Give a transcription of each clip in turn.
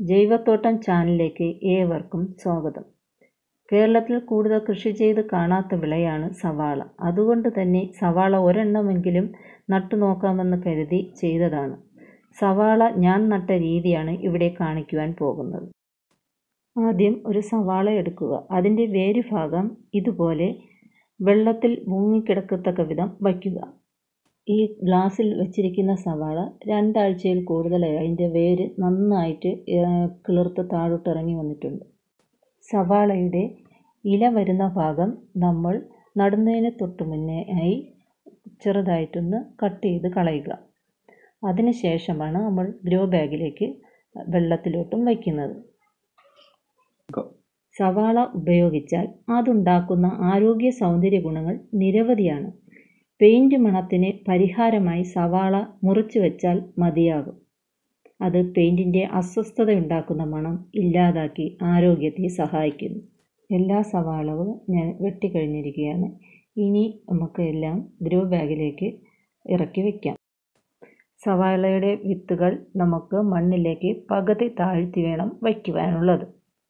ജൈവത്തോട്ടം ചാനലിലേക്ക് ഏവർക്കും സ്വാഗതം കേരളത്തിൽ കൂടുതൽ കൃഷി ചെയ്ത് കാണാത്ത വിളയാണ് സവാള അതുകൊണ്ട് തന്നെ സവാള ഒരെണ്ണമെങ്കിലും നട്ടു നോക്കാമെന്ന് കരുതി ചെയ്തതാണ് സവാള ഞാൻ നട്ട രീതിയാണ് ഇവിടെ കാണിക്കുവാൻ പോകുന്നത് ആദ്യം ഒരു സവാള എടുക്കുക അതിൻ്റെ വേരുഭാഗം ഇതുപോലെ വെള്ളത്തിൽ മുങ്ങിക്കിടക്കത്തക്ക വിധം വയ്ക്കുക ഈ ഗ്ലാസ്സിൽ വെച്ചിരിക്കുന്ന സവാള രണ്ടാഴ്ചയിൽ കൂടുതലായി അതിൻ്റെ വേര് നന്നായിട്ട് കിളിർത്ത് താഴോട്ട് ഇറങ്ങി വന്നിട്ടുണ്ട് സവാളയുടെ ഇല വരുന്ന ഭാഗം നമ്മൾ നടുന്നതിന് തൊട്ട് മുന്നേ ആയി ചെറുതായിട്ടൊന്ന് കട്ട് ചെയ്ത് കളയുക അതിന് ശേഷമാണ് നമ്മൾ ഗ്രോ ബാഗിലേക്ക് വെള്ളത്തിലോട്ടും വയ്ക്കുന്നത് സവാള ഉപയോഗിച്ചാൽ അതുണ്ടാക്കുന്ന ആരോഗ്യ സൗന്ദര്യ ഗുണങ്ങൾ നിരവധിയാണ് പെയിൻറ് മണത്തിന് പരിഹാരമായി സവാള മുറിച്ചു വെച്ചാൽ മതിയാകും അത് പെയിൻറ്റിൻ്റെ അസ്വസ്ഥതയുണ്ടാക്കുന്ന മണം ഇല്ലാതാക്കി ആരോഗ്യത്തെ സഹായിക്കുന്നു എല്ലാ സവാളവും ഞാൻ വെട്ടിക്കഴിഞ്ഞിരിക്കുകയാണ് ഇനി നമുക്ക് എല്ലാം ഗ്രോ ബാഗിലേക്ക് ഇറക്കി വയ്ക്കാം സവാളയുടെ വിത്തുകൾ നമുക്ക് മണ്ണിലേക്ക് പകുതി താഴ്ത്തി വേണം വയ്ക്കുവാനുള്ളത്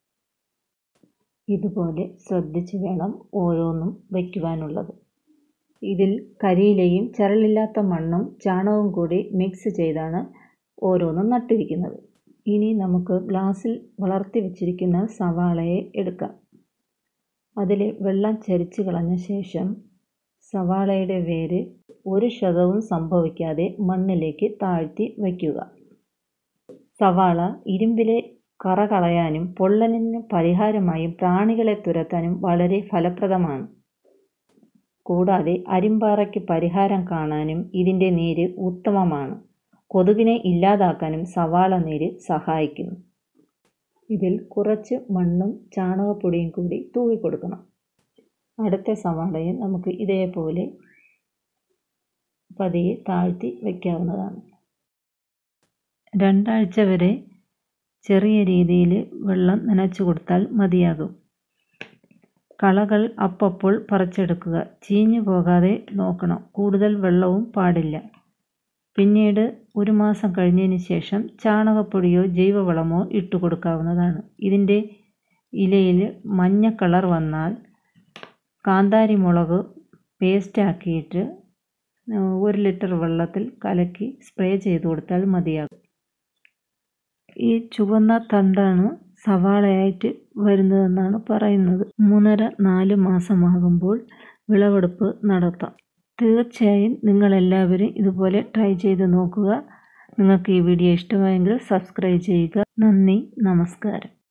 ഇതുപോലെ ശ്രദ്ധിച്ച് വേണം ഓരോന്നും വയ്ക്കുവാനുള്ളത് ഇതിൽ കരിയിലയും ചരളില്ലാത്ത മണ്ണും ചാണകവും കൂടി മിക്സ് ചെയ്താണ് ഓരോന്നും നട്ടിരിക്കുന്നത് ഇനി നമുക്ക് ഗ്ലാസ്സിൽ വളർത്തി വെച്ചിരിക്കുന്ന സവാളയെ എടുക്കാം അതിൽ വെള്ളം ചരിച്ച് കളഞ്ഞ ശേഷം സവാളയുടെ വേര് ഒരു ക്ഷതവും സംഭവിക്കാതെ മണ്ണിലേക്ക് താഴ്ത്തി വയ്ക്കുക സവാള ഇരുമ്പിലെ കറ കളയാനും പൊള്ളലിന് പരിഹാരമായും പ്രാണികളെ തുരത്താനും വളരെ ഫലപ്രദമാണ് കൂടാതെ അരിമ്പാറയ്ക്ക് പരിഹാരം കാണാനും ഇതിൻ്റെ നീര് ഉത്തമമാണ് കൊതുകിനെ ഇല്ലാതാക്കാനും സവാള നീര് സഹായിക്കുന്നു ഇതിൽ കുറച്ച് മണ്ണും ചാണകപ്പൊടിയും കൂടി തൂവിക്കൊടുക്കണം അടുത്ത സവാളയെ നമുക്ക് ഇതേപോലെ പതിയെ താഴ്ത്തി വയ്ക്കാവുന്നതാണ് രണ്ടാഴ്ച വരെ ചെറിയ രീതിയിൽ വെള്ളം നനച്ചു കൊടുത്താൽ മതിയാകും കളകൾ അപ്പപ്പോൾ പറിച്ചെടുക്കുക ചീഞ്ഞു പോകാതെ നോക്കണം കൂടുതൽ വെള്ളവും പാടില്ല പിന്നീട് ഒരു മാസം കഴിഞ്ഞതിന് ശേഷം ചാണകപ്പൊടിയോ ജൈവവളമോ ഇട്ട് കൊടുക്കാവുന്നതാണ് ഇതിൻ്റെ ഇലയിൽ മഞ്ഞ കളർ വന്നാൽ കാന്താരി മുളക് പേസ്റ്റാക്കിയിട്ട് ഒരു ലിറ്റർ വെള്ളത്തിൽ കലക്കി സ്പ്രേ ചെയ്ത് കൊടുത്താൽ മതിയാകും ഈ ചുവന്ന തണ്ടാണ് സവാളയായിട്ട് വരുന്നതെന്നാണ് പറയുന്നത് മൂന്നര നാല് മാസമാകുമ്പോൾ വിളവെടുപ്പ് നടത്താം തീർച്ചയായും നിങ്ങളെല്ലാവരും ഇതുപോലെ ട്രൈ ചെയ്ത് നോക്കുക നിങ്ങൾക്ക് ഈ വീഡിയോ ഇഷ്ടമായെങ്കിൽ സബ്സ്ക്രൈബ് ചെയ്യുക നന്ദി നമസ്കാരം